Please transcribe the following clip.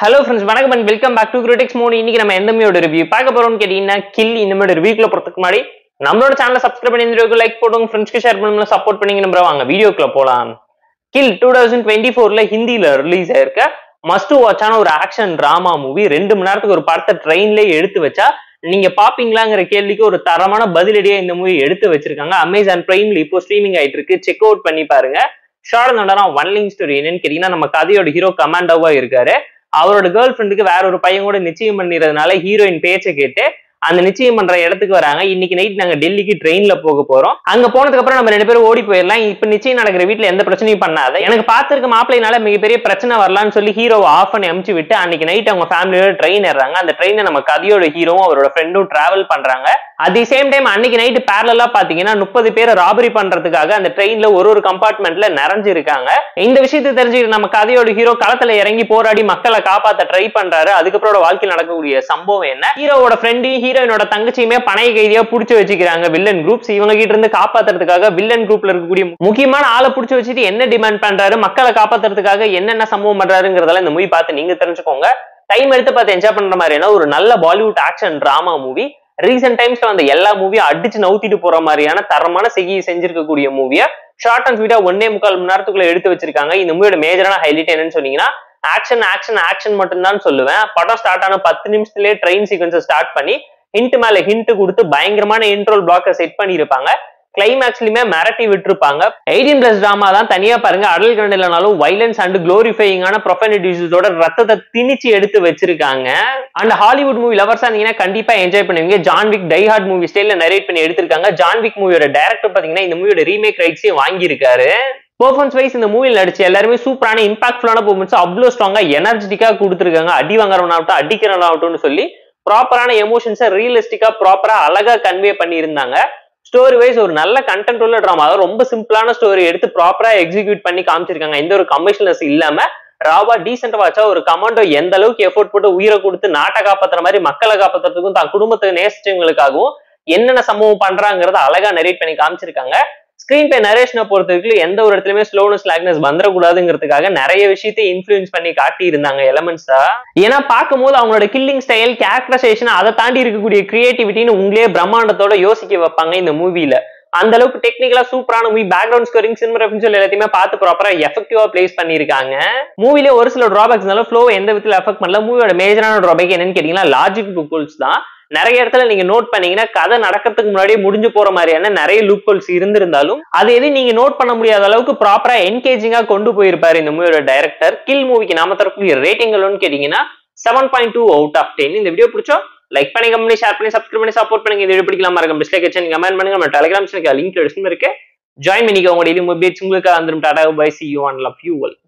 hello friends வணக்கம் and welcome back to critics மோடி இன்னைக்கு நம்ம எந்த மூவியோட ரிவ்யூ பார்க்க போறோம்னு கேட்டீங்கன்னா கில் இந்த மாதிரி ரிவ்யூக்குள்ள போறதுக்கு முன்னாடி நம்மளோட சேனலை சப்ஸ்கிரைப் பண்ணி இந்த வீடியோக்கு லைக் போடுங்க ஃப்ரெண்ட்ஸ்க்கு ஷேர் பண்ணுங்க சப்போர்ட் பண்ணீங்க நம்புற வாங்க வீடியோக்குள்ள போலாம் கில் டூ தௌசண்ட் டுவெண்ட்டி ஃபோர்ல ஹிந்தியில ரிலீஸ் ஆயிருக்க மஸ்ட் வாட்சான ஒரு ஆக்ஷன் டிராமா மூவி ரெண்டு மணி நேரத்துக்கு ஒரு படத்தை ட்ரெயின்லயே எடுத்து வச்சா நீங்க பாப்பீங்களாங்கிற கேள்விக்கு ஒரு தரமான பதிலடியா இந்த மூவி எடுத்து வச்சிருக்காங்க அமேசான் பிரைம்ல இப்போ ஸ்ட்ரீமிங் ஆயிட்டு இருக்கு செக் அவுட் பண்ணி பாருங்க ஷார்ட் நோடனா ஒன் லிங்க் ஸ்டோரி என்னன்னு கேட்டீங்கன்னா நம்ம கதையோட ஹீரோ கமாண்டோவா இருக்காரு அவரோட கேர்ள் ஃப்ரெண்டுக்கு வேற ஒரு பையன் கூட நிச்சயம் பண்ணிடுறதுனால ஹீரோயின் பேச்சை கேட்டு அந்த நிச்சயம் பண்ற இடத்துக்கு வராங்க இன்னைக்கு நைட் நாங்க டெல்லிக்கு ட்ரெயின்ல போக போறோம் அங்க போனதுக்கு அப்புறம் நம்ம ரெண்டு பேரும் ஓடி போயிடலாம் இப்ப நிச்சயம் நடக்கிற வீட்டுல எந்த பிரச்சனையும் பண்ணாத எனக்கு பார்த்திருக்க மாப்பிள்ளைனால மிகப்பெரிய பிரச்சனை வரலாம்னு சொல்லி ஹீரோவை ஆஃப் பண்ணி அமுச்சு விட்டு அன்னைக்கு நைட் அவங்க ஃபேமிலியோட ட்ரெயின் ஏறாங்க அந்த ட்ரெயினை நம்ம கதையோட ஹீரோவும் அவரோட ஃப்ரெண்டும் டிராவல் பண்றாங்க அட் தி சேம் டைம் அன்னைக்கு நைட் பேரலா பாத்தீங்கன்னா முப்பது பேரை ராபரி பண்றதுக்காக அந்த ட்ரெயின்ல ஒரு ஒரு கம்பார்ட்மெண்ட்ல நிறைஞ்சிருக்காங்க இந்த விஷயத்தை தெரிஞ்சுக்கிட்டு நம்ம கதையோட ஹீரோ களத்துல இறங்கி போராடி மக்களை காப்பாத்த ட்ரை பண்றாரு அதுக்கப்புறம் வாழ்க்கையில் நடக்கக்கூடிய சம்பவம் என்ன ஹீரோவோட ஃப்ரெண்டையும் ஹீரோயினோட தங்கச்சியுமே பணைய கைதியா புடிச்சு வச்சுக்கிறாங்க வில்லன் குரூப்ஸ் இவங்க கிட்ட இருந்து காப்பாத்துறதுக்காக வில்லன் குரூப்ல இருக்கக்கூடிய முக்கியமான ஆளை புடிச்சு வச்சுட்டு என்ன டிமாண்ட் பண்றாரு மக்களை காப்பாத்துறதுக்காக என்னென்ன சம்பவம் பண்றாருங்கிறதெல்லாம் இந்த மூவி பார்த்து நீங்க தெரிஞ்சுக்கோங்க டைம் எடுத்து பார்த்து என்ஜாய் பண்ற மாதிரியான ஒரு நல்ல Bollywood action drama movie recent டைம்ஸ்ல வந்த எல்லா மூவியும் அடிச்சு நவுத்திட்டு போற மாதிரியான தரமான செய்தியை செஞ்சிருக்கக்கூடிய மூவியா ஷார்ட் அண்ட் ஸ்வீட்டா ஒன்னே முக்கால் மணி நேரத்துக்குள்ள எடுத்து வச்சிருக்காங்க இந்த மூவியோட மேஜரான ஹைலைட் என்னன்னு சொன்னீங்கன்னா ஆக்ஷன் ஆக்ஷன் ஆக்ஷன் மட்டும்தான் சொல்லுவேன் படம் ஸ்டார்ட் ஆன பத்து நிமிஷத்துலயே ட்ரெயின் சீக்வன்ஸை ஸ்டார்ட் பண்ணி ஹிண்ட் மேல ஹிண்ட் கொடுத்து பயங்கரமான இன்ட்ரோல் பிளாக்கை செட் பண்ணியிருப்பாங்க கிளைமேக்ஸ்லயுமே மிரட்டி விட்டுருப்பாங்க எயிட்டீன் பிளஸ் டிராமா தான் தனியா பாருங்க அடல் கண்ட் இல்லைனாலும் வைலன்ஸ் அண்ட் குளோரிஃபையிங்கான ப்ரொஃபனிட்டிஸோட ரத்தத்தை திணிச்சு எடுத்து வச்சிருக்காங்க அண்ட் ஹாலிவுட் மூவி லவர்ஸா இருந்தீங்கன்னா கண்டிப்பா என்ஜாய் பண்ணுவீங்க John Wick Die Hard movie ஸ்டைல நரேட் பண்ணி எடுத்திருக்காங்க ஜான் விக் மூவியோட டேரக்டர் பாத்தீங்கன்னா இந்த மூவியோட ரீமேக் ரைட்ஸையும் வாங்கியிருக்காரு பெர்ஃபார்மன்ஸ் வைஸ் இந்த மூவியில் நடிச்ச எல்லாருமே சூப்பரான இம்பாக்ட்ஃபுல்லான பெர்ஃபார்மன்ஸ் அவ்வளோ ஸ்ட்ராங்கா எனர்ஜெட்டிக்கா கொடுத்துருக்காங்க அடி வாங்குறவனாகட்டும் அடிக்கிறவனாகட்டும்னு சொல்லி ப்ராப்பரான எமோஷன்ஸை ரியலிஸ்டிக்கா ப்ராப்பரா அழகா கன்வே பண்ணியிருந்தாங்க ஸ்டோரி வைஸ் ஒரு நல்ல கண்டென்ட் உள்ள ட்ராமா அதாவது ரொம்ப சிம்பிளான ஸ்டோரி எடுத்து ப்ராப்பரா எக்ஸிக்யூட் பண்ணி காமிச்சிருக்காங்க எந்த ஒரு கமர்ஷியல்னஸ் இல்லாம ராவா டீசென்ட் வாச்சா ஒரு கமாண்டோ எந்த அளவுக்கு எஃபோர்ட் போட்டு உயிரை கொடுத்து நாட்டை காப்பாத்துற மாதிரி மக்களை காப்பாத்துறதுக்கும் தான் குடும்பத்தை நேசிச்சவங்களுக்காகவும் என்னென்ன சம்பவம் பண்றாங்கிறத அழகா நரேட் பண்ணி காமிச்சிருக்காங்க ஸ்கிரீன் பே நரேஷனை பொறுத்தவரைக்கும் எந்த ஒரு இடத்துலயுமே ஸ்லோனஸ் லாக்னஸ் வந்துடக்கூடாதுங்கிறதுக்காக நிறைய விஷயத்தை இன்ஃபுளுன்ஸ் பண்ணி காட்டி இருந்தாங்க எலமெண்ட்ஸா ஏன்னா பார்க்கும்போது அவங்களோட கில்லிங் ஸ்டைல் கேரக்டரைசேஷன் அதை தாண்டி இருக்கக்கூடிய கிரியேட்டிவிட்டின்னு உங்களே பிரம்மாண்டத்தோட யோசிக்க வைப்பாங்க இந்த மூவில அந்த அளவுக்கு டெக்னிக்கலா சூப்பரான movie background scoring cinema reference எல்லாத்தையுமே பார்த்து ப்ராப்பரா எஃபெக்டிவா பிளேஸ் பண்ணிருக்காங்க மூவில ஒரு சில டிராபேக்ஸ்னால ஃப்ளோ எந்த விதத்துல எஃபெக்ட் பண்ணல மூவியோட மேஜரான டிராபேக் என்னன்னு கேட்டீங்கன்னா லாஜிக் லூப்ஹோல்ஸ் தான் நிறைய இடத்துல நீங்க நோட் பண்ணீங்கன்னா கதை நடக்கிறதுக்கு முன்னாடியே முடிஞ்சு போற மாதிரியான நிறைய லூப்ஹோல்ஸ் இருந்திருந்தாலும் அது எதுவும் நீங்க நோட் பண்ண முடியாத அளவுக்கு ப்ராப்பரா என்கேஜிங்கா கொண்டு போயிருப்பாரு இந்த மூவியோட டைரக்டர் கில் மூவிக்கு நாம தரக்கூடிய ரேட்டிங் கேட்டீங்கன்னா seven point two out of ten இந்த வீடியோ பிடிச்சோ லைக் பண்ணி கம்பெனி ஷேர் பண்ணி சப்ஸ்கிரைப் பண்ணி சப்போர்ட் பண்ணுங்க இந்த வீடியோ பிடிக்கலாம் மறக்காம டிஸ்லைக் வச்சு கமெண்ட் பண்ணுங்க நம்ம டெலிகிராம் சேனலுக்கு லிங்க் டிஸ்கிரிப்ஷன் இருக்கு ஜாயின் பண்ணிக்கோங்க டெய்லி மொபைல்ஸ் உங்களுக்கு வந்துடும் tata bye see you and love you well